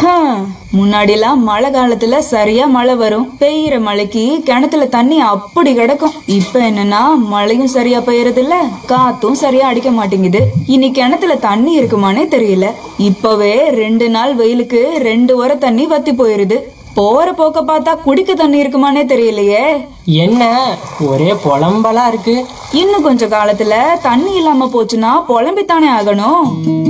முன்னாடிலாம் மழை காலத்துல சரியா மழை வரும் பெய்யற மழைக்கு கிணத்துல தண்ணி அப்படி கிடக்கும் இப்ப என்னன்னா மழையும் சரியா பெய்யறது இல்ல காத்தும் சரியா அடிக்க மாட்டேங்குது இனி கிணத்துல தண்ணி இருக்குமானே தெரியல இப்பவே ரெண்டு நாள் வெயிலுக்கு ரெண்டு வர தண்ணி வத்தி போயிருது போற போக்க பார்த்தா குடிக்க தண்ணி இருக்குமானே தெரியலையே என்ன ஒரே புலம்பலா இருக்கு இன்னும் கொஞ்ச காலத்துல தண்ணி இல்லாம போச்சுன்னா புலம்பித்தானே ஆகணும்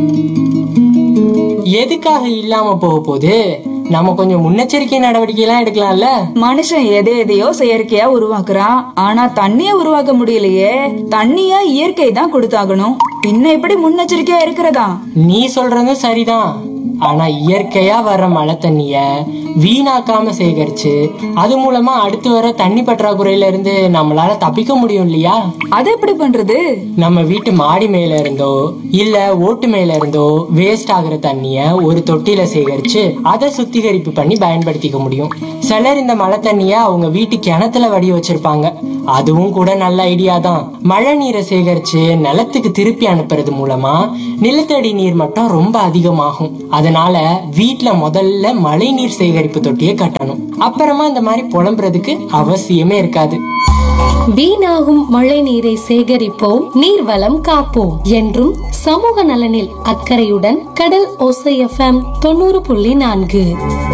எதுக்காக இல்லாம போக போகுது நம்ம கொஞ்சம் முன்னெச்சரிக்கை நடவடிக்கை எல்லாம் எடுக்கலாம்ல மனுஷன் எதை எதையோ செயற்கையா உருவாக்குறான் ஆனா தண்ணிய உருவாக்க முடியலையே தண்ணிய இயற்கை தான் கொடுத்தாகணும் பின்ன எப்படி முன்னெச்சரிக்கையா இருக்கிறதா நீ சொல்றதும் சரிதான் ஆனா இயற்கையா வர்ற மழை தண்ணிய வீணாக்காம சேகரிச்சு அது மூலமா அடுத்து வர தண்ணி பற்றாக்குறையில இருந்து நம்மளால தப்பிக்க முடியும் இல்லையா அது எப்படி பண்றது நம்ம வீட்டு மாடி மேல இருந்தோ இல்ல ஓட்டு மேல இருந்தோ வேஸ்ட் ஆகுற தண்ணிய ஒரு தொட்டியில சேகரிச்சு அதை சுத்திகரிப்பு பண்ணி பயன்படுத்திக்க முடியும் சிலர் இந்த மழை தண்ணிய அவங்க வீட்டு கிணத்துல வடி வச்சிருப்பாங்க அதுவும் கூட நல்ல ஐடியா தான் மழை நீரை சேகரிச்சு நிலத்துக்கு திருப்பி அனுப்புறது மூலமா நிலத்தடி நீர் மட்டம் ரொம்ப அதிகமாகும் அதனால வீட்ல முதல்ல மழை நீர் சேகரிப்பு தொட்டியை கட்டணும் அப்புறமா இந்த மாதிரி புலம்புறதுக்கு அவசியமே இருக்காது வீணாகும் மழை நீரை சேகரிப்போம் நீர்வளம் காப்போம் என்றும் சமூக நலனில் அக்கறையுடன் கடல் ஓசை எஃப்எம் தொண்ணூறு புள்ளி நான்கு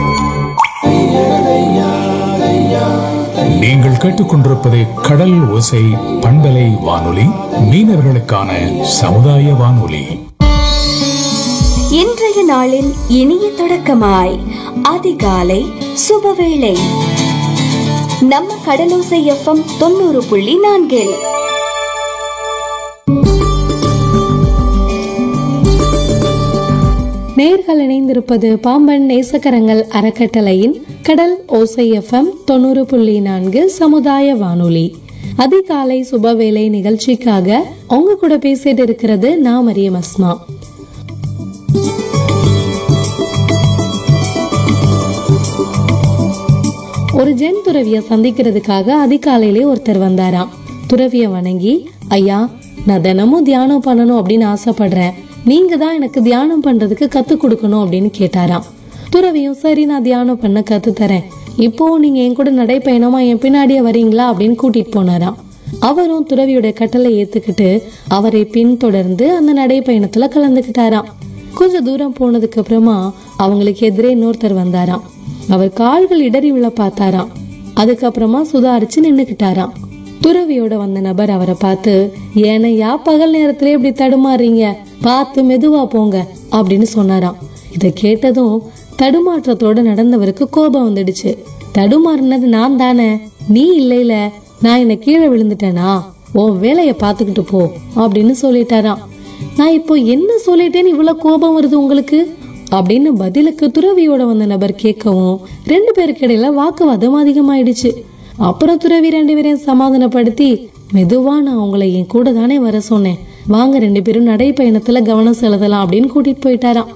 நீங்கள் கேட்டுக்கொண்டிருப்பது கடல் ஓசை பண்பலை வானொலி மீனவர்களுக்கான சமுதாய வானொலி இன்றைய நாளின் இனிய தொடக்கமாய் அதிகாலை சுபவேளை நம்ம கடலோசை எஃப்எம் தொண்ணூறு புள்ளி நான்கில் நேர்கள் இணைந்திருப்பது பாம்பன் நேசக்கரங்கள் அறக்கட்டளையின் கடல் ஓசை எஃப்எம் தொண்ணூறு புள்ளி நான்கு சமுதாய வானொலி அதிகாலை சுபவேளை நிகழ்ச்சிக்காக உங்க கூட பேசிட்டு இருக்கிறது நான் மரியம் அஸ்மா ஒரு ஜென் துறவிய சந்திக்கிறதுக்காக அதிகாலையிலே ஒருத்தர் வந்தாராம் துறவிய வணங்கி ஐயா நான் தினமும் தியானம் பண்ணணும் அப்படின்னு ஆசைப்படுறேன் நீங்க தான் எனக்கு தியானம் பண்றதுக்கு கத்து கொடுக்கணும் அப்படின்னு கேட்டாராம் துறவியும் சரி நான் தியானம் பண்ண கத்து தரேன் இப்போ நீங்க என் கூட நடைப்பயணமா என் பின்னாடியே வரீங்களா அப்படின்னு கூட்டிட்டு போனாராம் அவரும் துறவியோட கட்டளை ஏத்துக்கிட்டு அவரை பின்தொடர்ந்து அந்த நடைப்பயணத்துல கலந்துக்கிட்டாராம் கொஞ்ச தூரம் போனதுக்கு அப்புறமா அவங்களுக்கு எதிரே இன்னொருத்தர் வந்தாராம் அவர் கால்கள் இடறி விழ பார்த்தாராம் அதுக்கப்புறமா சுதாரிச்சு நின்னுக்கிட்டாராம் துறவியோட வந்த நபர் அவரை பார்த்து ஏனையா பகல் நேரத்துல இப்படி தடுமாறுறீங்க பார்த்து மெதுவா போங்க அப்படின்னு சொன்னாராம் இத கேட்டதும் தடுமாற்றத்தோட நடந்தவருக்கு கோபம் வந்துடுச்சு தடுமாறினது நான் தானே நீ இல்லைல நான் என்ன கீழே விழுந்துட்டேனா உன் வேலைய பாத்துக்கிட்டு போ அப்படின்னு சொல்லிட்டாராம் நான் இப்போ என்ன சொல்லிட்டேன்னு இவ்வளவு கோபம் வருது உங்களுக்கு அப்படின்னு பதிலுக்கு துறவியோட வந்த நபர் கேட்கவும் ரெண்டு பேருக்கு இடையில வாக்குவாதம் அதிகமாயிடுச்சு அப்புறம் துறவி ரெண்டு பேரையும் சமாதானப்படுத்தி மெதுவா நான் உங்களை என் கூட தானே வர சொன்னேன் வாங்க ரெண்டு பேரும் நடைப்பயணத்துல கவனம் செலுத்தலாம் அப்படின்னு கூட்டிட்டு போயிட்டாராம்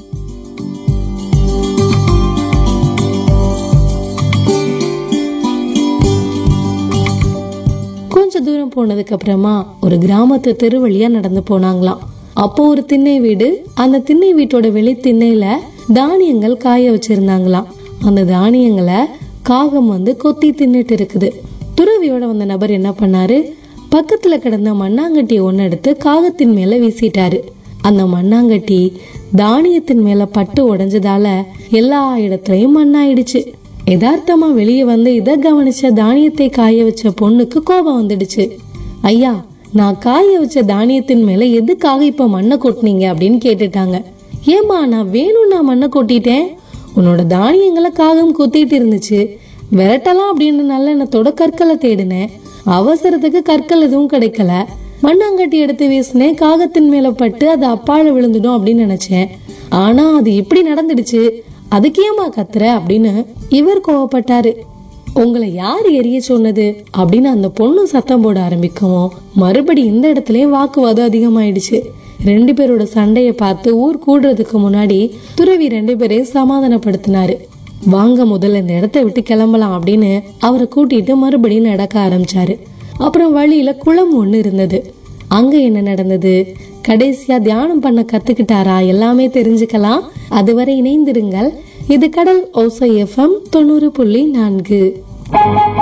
கொஞ்ச தூரம் போனதுக்கு அப்புறமா ஒரு கிராமத்து தெரு வழியா நடந்து போனாங்களாம் அப்போ ஒரு திண்ணை வீடு அந்த திண்ணை வீட்டோட வெளி திண்ணையில தானியங்கள் காய வச்சிருந்தாங்களாம் அந்த தானியங்களை காகம் வந்து கொத்தி தின்னுட்டு இருக்குது துறவியோட வந்த நபர் என்ன பண்ணாரு பக்கத்துல கிடந்த மண்ணாங்கட்டி ஒன்னு எடுத்து காகத்தின் மேல வீசிட்டாரு அந்த மண்ணாங்கட்டி தானியத்தின் மேல பட்டு உடைஞ்சதால எல்லா இடத்துலயும் மண்ணாயிடுச்சு யதார்த்தமா வெளியே வந்து இத கவனிச்ச தானியத்தை காய வச்ச பொண்ணுக்கு கோபம் வந்துடுச்சு ஐயா நான் காய வச்ச தானியத்தின் மேல எதுக்காக இப்ப மண்ணை கொட்டினீங்க அப்படின்னு கேட்டுட்டாங்க ஏமா நான் வேணும் நான் மண்ணை கொட்டிட்டேன் உன்னோட தானியங்களை காகம் குத்திட்டு இருந்துச்சு விரட்டலாம் அப்படின்னு நல்ல எண்ணத்தோட கற்களை தேடினேன் அவசரத்துக்கு கற்கள் எதுவும் கிடைக்கல மண்ணாங்கட்டி எடுத்து வீசினேன் காகத்தின் மேல பட்டு அது அப்பாழ விழுந்துடும் அப்படின்னு நினைச்சேன் ஆனா அது இப்படி நடந்துடுச்சு அதுக்கு ஏமா கத்துற அப்படின்னு இவர் கோவப்பட்டாரு உங்களை யார் எரிய சொன்னது அப்படின்னு அந்த பொண்ணு சத்தம் போட ஆரம்பிக்கவும் மறுபடி இந்த இடத்துலயும் வாக்குவாதம் அதிகமாயிடுச்சு ரெண்டு பேரோட சண்டைய பார்த்து ஊர் கூடுறதுக்கு முன்னாடி துறவி ரெண்டு பேரையும் சமாதானப்படுத்தினாரு வாங்க முதல்ல இந்த இடத்த விட்டு கிளம்பலாம் அப்படின்னு அவரை கூட்டிட்டு மறுபடியும் நடக்க ஆரம்பிச்சாரு அப்புறம் வழியில குளம் ஒண்ணு இருந்தது அங்க என்ன நடந்தது கடைசியா தியானம் பண்ண கத்துக்கிட்டாரா எல்லாமே தெரிஞ்சுக்கலாம் அதுவரை இணைந்திருங்கள் இது கடல் ஓசை எஃப்எம் தொண்ணூறு புள்ளி நான்கு